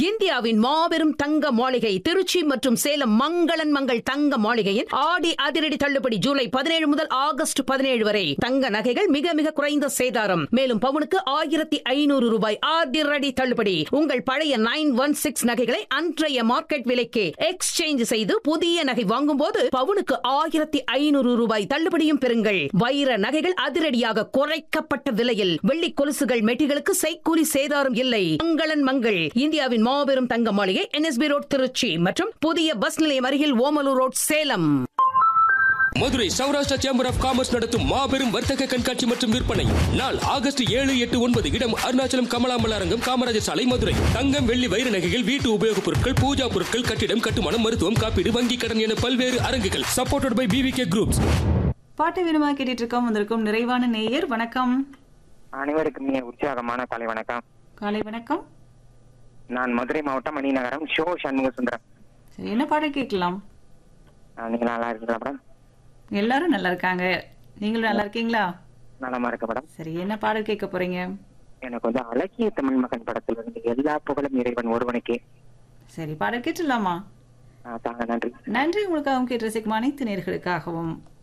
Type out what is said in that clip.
இந்தியாவின் மாபெரும் தங்க மாளிகை திருச்சி மற்றும் சேலம் மங்களன் மங்கள் தங்க மாளிகையின் ஆடி அதிரடி தள்ளுபடி ஜூலை பதினேழு முதல் ஆகஸ்ட் பதினேழு வரை தங்க நகைகள் மிக மிக குறைந்த சேதாரம் மேலும் பவுனுக்கு ஆயிரத்தி ஐநூறு ரூபாய் அதிரடி தள்ளுபடி உங்கள் பழைய நைன் ஒன் சிக்ஸ் நகைகளை அன்றைய மார்க்கெட் விலைக்கு எக்ஸ்சேஞ்ச் செய்து புதிய நகை வாங்கும் போது பவுனுக்கு ஆயிரத்தி ஐநூறு ரூபாய் தள்ளுபடியும் பெறுங்கள் வைர நகைகள் அதிரடியாக குறைக்கப்பட்ட விலையில் வெள்ளி கொலுசுகள் மெட்டிகளுக்கு செய்கூலி சேதாரம் இல்லை மங்களன் மங்கள் இந்தியாவின் மாபெரும் தங்க மாளிகை என்எஸ்பி ரோட் திருச்சி மற்றும் புதிய பஸ் நிலையம் அருகில் Omalur road Salem Madurai Saurashtra chamber of commerce நடத்தும் மாபெரும் வர்த்தக கண்காட்சி மற்றும் விற்பனை நாள் ஆகஸ்ட் ஏழு எட்டு ஒன்பது இடம் அருணாச்சலம் கமலாம்பல் அரங்கம் காமராஜர் சாலை மதுரை தங்கம் வெள்ளி வைர நகைகள் வீட்டு உபயோகப் பொருட்கள் பூஜா பொருட்கள் கட்டிடம் கட்டுமானம் மருத்துவம் காப்பீடு வங்கி கடன் என பல்வேறு அரங்குகள் சப்போர்ட்டட் பை பிவிகே குரூப்ஸ் பாட்டு விரும்பா கேட்டுட்டு இருக்கோம் வந்திருக்கும் நிறைவான நேயர் வணக்கம் அனைவருக்கும் இனிய உற்சாகமான காலை வணக்கம் காலை வணக்கம் நான் மதுரை மாவட்டம் மணிநகரம் ஷோ சண்முக சுந்தரம் சரி என்ன பாடல் கேட்கலாம் ஆஹ் நீங்க நல்லா இருக்கீங்களா மேடம் எல்லாரும் நல்லா இருக்காங்க நீங்களும் நல்லா இருக்கீங்களா நலமா இருக்க மேடம் சரி என்ன பாடல் கேட்க போறீங்க எனக்கு வந்து அழகிய தமிழ் மகன் படத்துல இருந்து எல்லா புகழும் இறைவன் ஒருவனுக்கே சரி பாடல் கேட்டுடலாமா ஆஹ் தாங்க நன்றி நன்றி உங்களுக்காகவும் கேட்டு ரசிக்கும் அனைத்து நேர்களுக்காகவும்